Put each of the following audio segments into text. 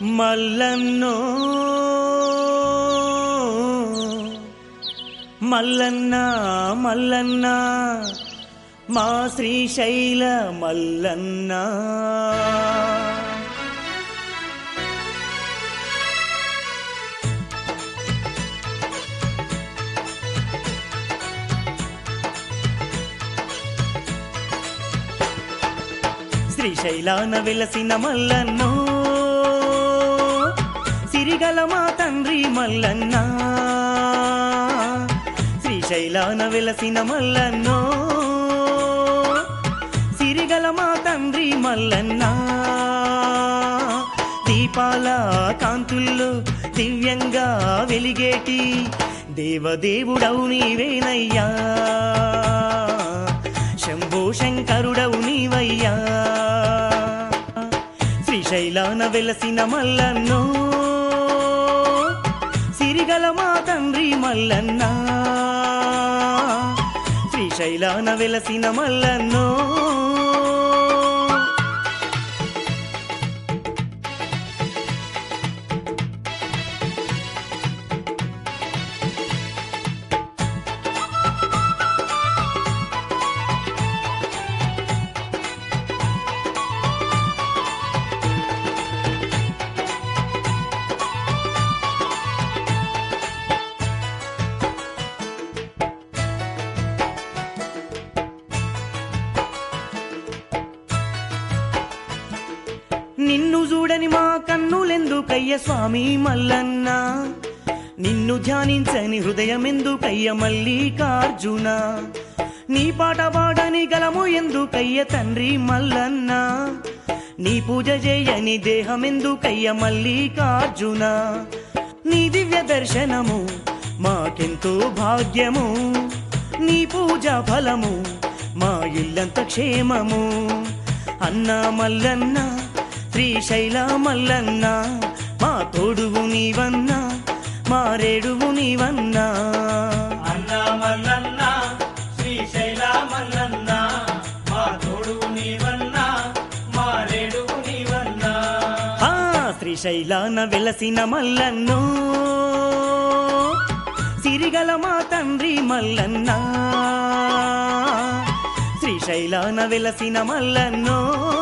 మల్లన్నో మల్లన్న మల్లన్న మా శ్రీశైల మల్లన్న శ్రీశైలాన వెలసిన మల్లన్నో సిరిగల మా తండ్రి మల్లన్న శ్రీశైలాన వెలసిన మల్లన్నో సిరిగల మా తండ్రి మల్లన్న దీపాల కాంతుల్లో దివ్యంగా వెలిగేటి దేవదేవుడవు నీవేనయ్యా శంభో శంకరుడవు నీవయ్యా శ్రీశైలాన వెలసిన మల్లన్నో సిరిగల మా తండ్రి మల్లన్న శ్రీశైలాన వెలసిన మల్లన్నో నిన్ను చూడని మా కన్నులెందుకయ్య స్వామి మల్లన్న నిన్ను ధ్యానించని హృదయమెందుకయ్య మల్లికార్జున నీ పాట పాడని గలము ఎందుకయ్య తండ్రి మల్లన్న నీ పూజ చేయని దేహమెందుకయ్య మల్లికార్జున నీ దివ్య దర్శనము మాకెంతో భాగ్యము నీ పూజ ఫలము మా ఇల్లంత క్షేమము అన్న మల్లన్న శ్రీశైల మల్లన్న మా తోడువు నీవన్నా మా రేడువు నీవన్నా అన్న మల్లన్న శ్రీశైల మల్లన్న మా తోడు నీవన్నా మా రేడు నీవన్నా ఆ శ్రీశైలాన వెలసిన మల్లన్నో సిరిగల మా తండ్రి మల్లన్న శ్రీశైలాన వెలసిన మల్లన్నో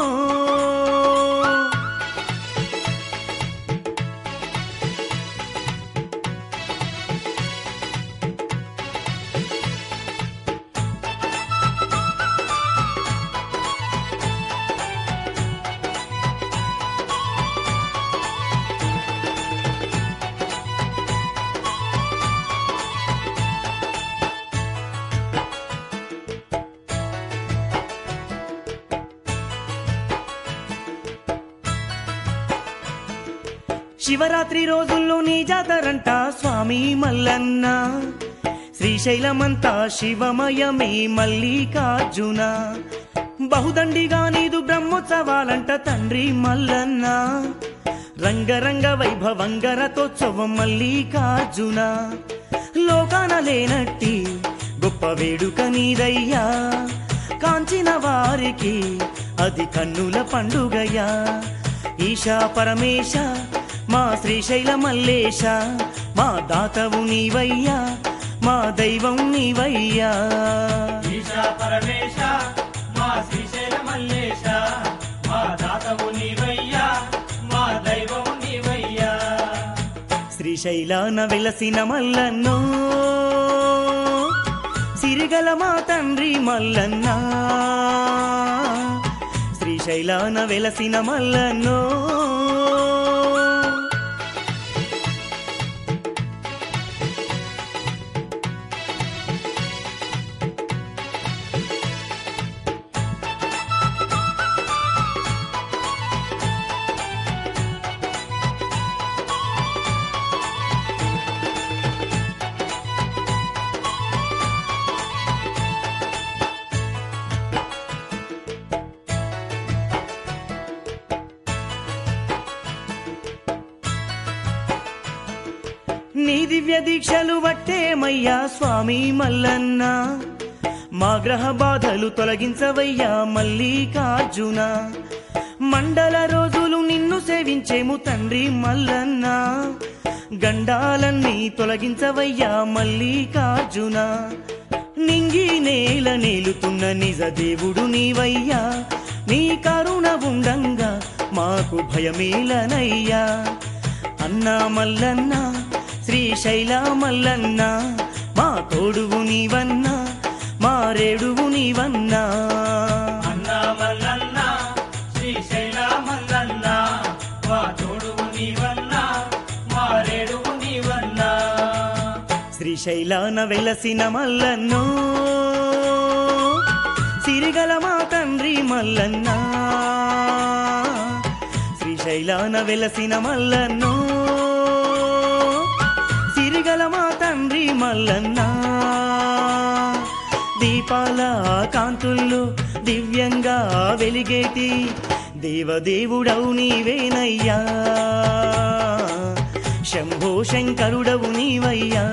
శివరాత్రి రోజుల్లో నీ జాతరంట స్వామి మల్లన్న శ్రీశైలమంతా శివమయమే మల్లికార్జున బహుదండిగా నీదు బ్రహ్మోత్సవాలంట తండ్రి మల్లన్న రంగరంగ వైభవంగ రథోత్సవం మల్లికార్జున లోకాన లేనట్టి గొప్ప వేడుక నీదయ్యా కాంచిన వారికి అది కన్నుల పండుగయ్యా ఈశా పరమేశ మా శ్రీశైల మల్లేశ మా దాతవు నీవయ్యా మా దైవం నీవయ్యా ఈశా పరమేశ మా శ్రీశైల మల్లేశ మా దాతవు నీవయ్యా మా దైవం నీవయ్యా శ్రీశైలాన వెలసిన మల్లన్నో సిరిగల మా తండ్రి మల్లన్న శ్రీశైలాన వెలసిన మల్లన్నో నీ దివ్య దీక్షలు వట్టేమయ్యా స్వామి మల్లన్న మా గ్రహ బాధలు తొలగించవయ్యా మల్లికార్జున మండల రోజులు నిన్ను సేవించేము తండ్రి మల్లన్న గండాలన్నీ తొలగించవయ్యా మల్లికార్జున నింగి నేల నేలుతున్న నిజ దేవుడు నీవయ్యా నీ కరుణ ఉండంగా మాకు భయమేలనయ్యా అన్నా మల్లన్న శ్రీశైల మల్లన్న మా తోడువు నీవన్నా మా రేడువు నీవన్నా అన్నా మల్లన్న శ్రీశైల మల్లన్న మా తోడువు నీవన్నా మా రేడువు నీవన్నా శ్రీశైలాన వెలసిన మల్లన్నో సిరిగల మా తండ్రి మల్లన్న శ్రీశైలాన వెలసిన మల్లన్నో సిరిగల మా తండ్రి మల్లన్న దీపాల కాంతుల్లో దివ్యంగా వెలిగేటి దేవదేవుడవు నీవేనయ్యా శంభో శంకరుడవు నీవయ్యా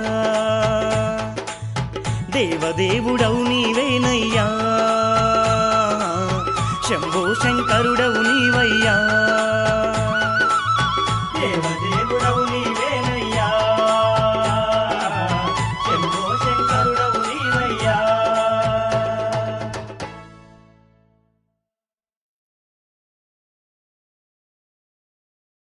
దేవదేవుడవు నీవేనయ్యా శంభో శంకరుడవు నీవయ్యా